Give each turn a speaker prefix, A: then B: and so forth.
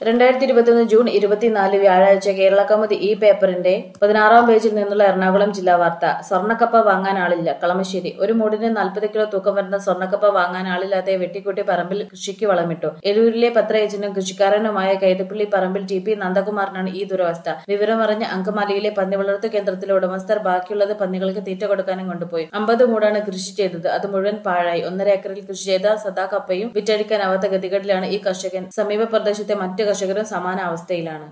A: രണ്ടായിരത്തി ഇരുപത്തിയൊന്ന് ജൂൺ ഇരുപത്തിനാല് വ്യാഴാഴ്ച കേരള കൗമുദി ഈ പേപ്പറിന്റെ പതിനാറാം പേജിൽ നിന്നുള്ള എറണാകുളം ജില്ലാ വാർത്ത സ്വർണ്ണക്കപ്പ വാങ്ങാൻ ആളില്ല കളമശ്ശേരി ഒരു മൂടിന് നാൽപ്പത് കിലോ തൂക്കം വരുന്ന സ്വർണ്ണക്കപ്പ വാങ്ങാൻ ആളില്ലാതെ വെട്ടിക്കൂട്ടി പറമ്പിൽ കൃഷിക്ക് വളമിട്ടു എലൂരിലെ പത്ര ഏജന്റും കൃഷിക്കാരനുമായ കൈതപ്പള്ളി പറമ്പിൽ ടി പി നന്ദകുമാറിനാണ് ഈ ദുരവസ്ഥ വിവരമറിഞ്ഞ അങ്കമാലിയിലെ പന്നി വളർത്തു കേന്ദ്രത്തിലെ ഉടമസ്ഥർ ബാക്കിയുള്ളത് പന്നികൾക്ക് തീറ്റ കൊടുക്കാനും കൊണ്ടുപോയി അമ്പത് മൂടാണ് കൃഷി ചെയ്തത് അത് മുഴുവൻ പാഴായി ഒന്നര ഏക്കറിൽ കൃഷി ചെയ്ത സദാ കപ്പയും വിറ്റഴിക്കാനാവാത്ത ഗതികേടിലാണ് ഈ കർഷകൻ സമീപ പ്രദേശത്തെ മറ്റ് കർഷകരും സമാന അവസ്ഥയിലാണ്